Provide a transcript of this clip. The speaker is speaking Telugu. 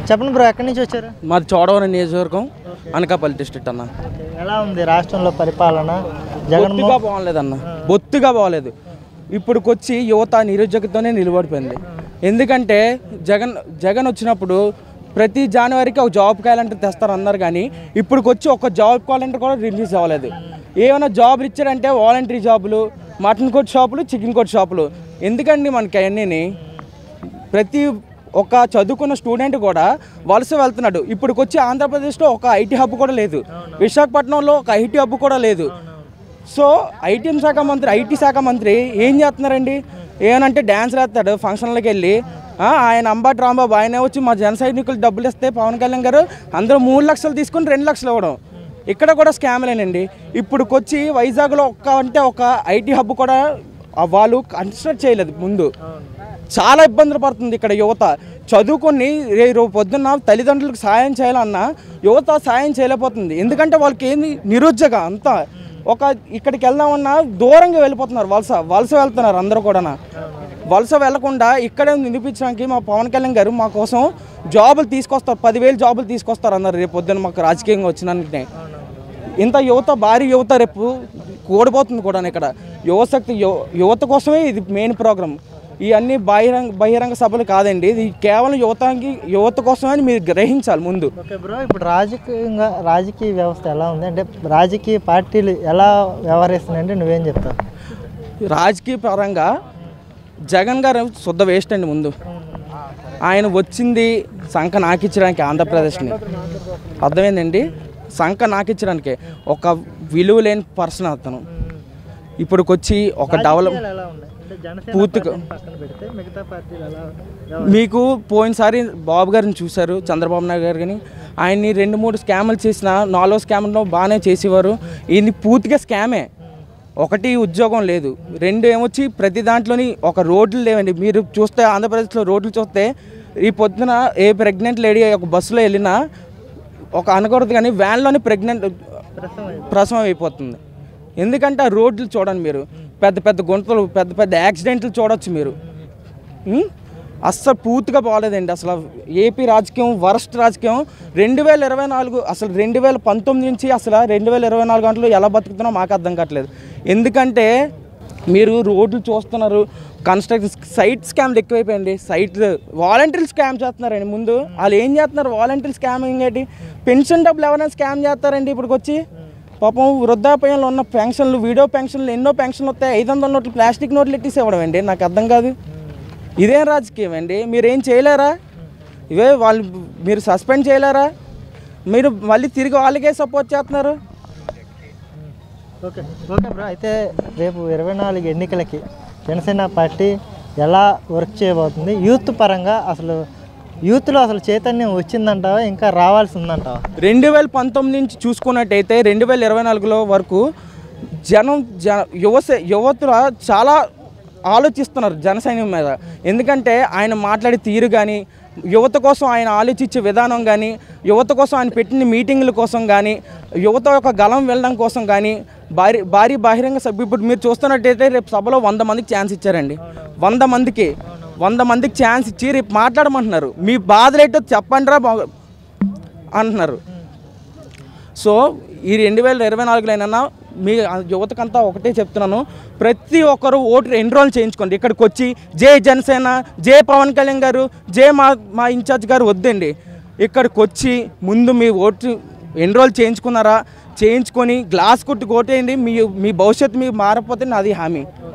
చెప్పండి బ్రో ఎక్కడి నుంచి వచ్చారు మాది చోడవరం నియోజకవర్గం అనకాపల్లి డిస్ట్రిక్ట్ అన్న ఎలా ఉంది రాష్ట్రంలో పరిపాలన జగన్ బొత్తిగా బాగలేదు బొత్తిగా బాగలేదు ఇప్పుడుకొచ్చి యువత నిరుద్యోగతోనే నిలబడిపోయింది ఎందుకంటే జగన్ జగన్ వచ్చినప్పుడు ప్రతి జనవరికి ఒక జాబ్ క్యాలెండర్ తెస్తారు అన్నారు కానీ ఇప్పుడుకొచ్చి ఒక జాబ్ క్యాలెండర్ కూడా రిలీజ్ అవ్వలేదు ఏమైనా జాబులు ఇచ్చారంటే వాలంటరీ జాబులు మటన్ కోట్ షాపులు చికెన్ కోట్ షాపులు ఎందుకండి మనకి అవన్నీ ప్రతి ఒక చదువుకున్న స్టూడెంట్ కూడా వలస వెళ్తున్నాడు ఇప్పుడుకొచ్చి ఆంధ్రప్రదేశ్లో ఒక ఐటీ హబ్ కూడా లేదు విశాఖపట్నంలో ఒక ఐటీ హబ్ కూడా లేదు సో ఐటీ శాఖ మంత్రి ఐటీ శాఖ మంత్రి ఏం చేస్తున్నారండి ఏమనంటే డ్యాన్స్ వేస్తాడు ఫంక్షన్లకు వెళ్ళి ఆ, ఆయన అంబాటి రాంబాబు ఆయన వచ్చి మా జన సైనికులు డబ్బులు ఇస్తే పవన్ కళ్యాణ్ గారు అందరూ మూడు లక్షలు తీసుకుని రెండు లక్షలు ఇవ్వడం ఇక్కడ కూడా స్కామ్లేనండి ఇప్పుడుకొచ్చి వైజాగ్లో ఒక్క అంటే ఒక ఐటీ హబ్ కూడా ఆ వాళ్ళు కన్స్ట్రక్ట్ చేయలేదు ముందు చాలా ఇబ్బందులు పడుతుంది ఇక్కడ యువత చదువుకొని రేపు పొద్దున్న తల్లిదండ్రులకు సాయం చేయాలన్నా యువత సాయం చేయలేకపోతుంది ఎందుకంటే వాళ్ళకి ఏంది నిరుద్యోగ అంతా ఒక ఇక్కడికి వెళ్దామన్నా దూరంగా వెళ్ళిపోతున్నారు వలస వలస వెళ్తున్నారు అందరూ కూడా వలస వెళ్లకుండా ఇక్కడే నిరూపించడానికి మా పవన్ కళ్యాణ్ గారు మా కోసం జాబులు తీసుకొస్తారు పదివేలు జాబులు తీసుకొస్తారు అన్నారు రేపు పొద్దున్న మాకు రాజకీయంగా వచ్చినానికి ఇంత యువత భారీ యువత రేపు కూడిపోతుంది కూడా ఇక్కడ యువశక్తి యువ- యువత కోసమే ఇది మెయిన్ ప్రోగ్రామ్ ఇవన్నీ బహిరంగ బహిరంగ సభలు కాదండి ఇది కేవలం యువతకి యువత కోసమే అని మీరు గ్రహించాలి ముందు ఓకే బ్రో ఇప్పుడు రాజకీయంగా రాజకీయ వ్యవస్థ ఎలా ఉంది అంటే రాజకీయ పార్టీలు ఎలా వ్యవహరిస్తున్నాయంటే నువ్వేం చెప్తావు రాజకీయ పరంగా జగన్ గారు శుద్ధ వేస్ట్ అండి ముందు ఆయన వచ్చింది సంఖ నాకిచ్చడానికి ఆంధ్రప్రదేశ్ని అర్థమైందండి సంఖ నాకిచ్చడానికి ఒక విలువ లేని పర్సన్ అతను ఇప్పుడుకొచ్చి ఒక డెవలప్ రాజకీయాలు ఎలా ఉన్నాయి అంటే జనసేన పూర్తిగా పార్టీని పక్కన పెడితే మిగతా పార్టీలు ఎలా మీకు పోయినసారి బాబు గారిని చూశారు చంద్రబాబు నాయుడు గారు కానీ ఆయన్ని రెండు మూడు స్కాములు చేసిన నాలుగో స్కామ్లో బాగానే చేసేవారు ఇది పూర్తిగా స్కామే ఒకటి ఉద్యోగం లేదు రెండు ఏమొచ్చి ప్రతి దాంట్లోని ఒక రోడ్లు లేవండి మీరు చూస్తే ఆంధ్రప్రదేశ్లో రోడ్లు చూస్తే ఈ పొద్దున ఏ ప్రెగ్నెంట్ లేడీ ఒక బస్సులో వెళ్ళినా ఒక అనకూడదు కానీ వ్యాన్లోనే ప్రెగ్నెంట్ ప్రసవం అయిపోతుంది ఎందుకంటే ఆ రోడ్లు చూడండి మీరు పెద్ద పెద్ద గుంటలు పెద్ద పెద్ద యాక్సిడెంట్లు చూడొచ్చు మీరు ఉం? అస్సలు పూర్తిగా బాగలేదండి అసలు ఏపీ రాజకీయం వరస్ట్ రాజకీయం రెండు వేల ఇరవై నాలుగు అసలు రెండు వేల పంతొమ్మిది నుంచి అసలు రెండు వేల ఇరవై నాలుగు గంటలు ఎలా బతుకుతున్నా మాకు అర్థం కావట్లేదు ఎందుకంటే మీరు రోడ్లు చూస్తున్నారు కన్స్ట్రక్షన్ సైట్ స్కామ్లు ఎక్కువైపోయింది సైట్ వాలంటీర్ స్కామ్ చేస్తున్నారండి ముందు వాళ్ళు ఏం చేస్తున్నారు వాలంటీర్ స్కామింగ్ ఏంటి పెన్షన్ డబ్బులు ఎవరైనా స్కామ్ చేస్తారండి ఇప్పటికి వచ్చి పాపం వృద్ధాప్యంలో ఉన్న పెన్షన్లు వీడియో పెన్షన్లు ఎన్నో పెన్షన్లు వస్తాయి ఐదు వందల నోట్లు ప్లాస్టిక్ నోట్లు ఎట్టేసి ఇవ్వడం అండి నాకు అర్థం కాదు ఇదేం రాజకీయం అండి మీరేం చేయలేరా ఇవే వాళ్ళు మీరు సస్పెండ్ చేయలేరా మీరు మళ్ళీ తిరిగి వాళ్ళకే సపోర్ట్ చేస్తున్నారు ఓకే ఓకే బ్రో అయితే రేపు ఇరవై నాలుగు ఎన్నికలకి జనసేన పార్టీ ఎలా వర్క్ చేయబోతుంది యూత్ పరంగా అసలు యూత్లో అసలు చైతన్యం వచ్చిందంటావా ఇంకా రావాల్సి ఉందంటావా రెండు వేల పంతొమ్మిది నుంచి చూసుకున్నట్టయితే రెండు వేల ఇరవై నాలుగులో వరకు జనం జ యువస యువతుల చాలా ఆలోచిస్తున్నారు జనసైన్యం మీద ఎందుకంటే ఆయన మాట్లాడే తీరు కానీ యువత కోసం ఆయన ఆలోచించే విధానం కానీ యువత కోసం ఆయన పెట్టిన మీటింగుల కోసం కానీ యువత యొక్క గలం వెళ్ళడం కోసం కానీ భారీ భారీ బహిరంగ సభ ఇప్పుడు మీరు చూస్తున్నట్టయితే రేపు సభలో వంద మందికి ఛాన్స్ ఇచ్చారండి వంద మందికి వంద మందికి ఛాన్స్ ఇచ్చి రేపు మాట్లాడమంటున్నారు మీ బాధలేటో చెప్పండి రా బాగు అంటున్నారు సో ఈ రెండు వేల ఇరవై నాలుగులోనైనా మీ యువతకంతా ఒకటే చెప్తున్నాను ప్రతి ఒక్కరు ఓటు ఎన్రోల్ చేయించుకోండి ఇక్కడికి వచ్చి జే జనసేన జే పవన్ కళ్యాణ్ గారు జే మా మా ఇన్ఛార్జ్ గారు వద్దండి ఇక్కడికి వచ్చి ముందు మీ ఓటు ఎన్రోల్ చేయించుకున్నారా చేయించుకొని గ్లాస్ కొట్టి ఓటేయండి మీ మీ భవిష్యత్తు మీకు మారకపోతే నాది హామీ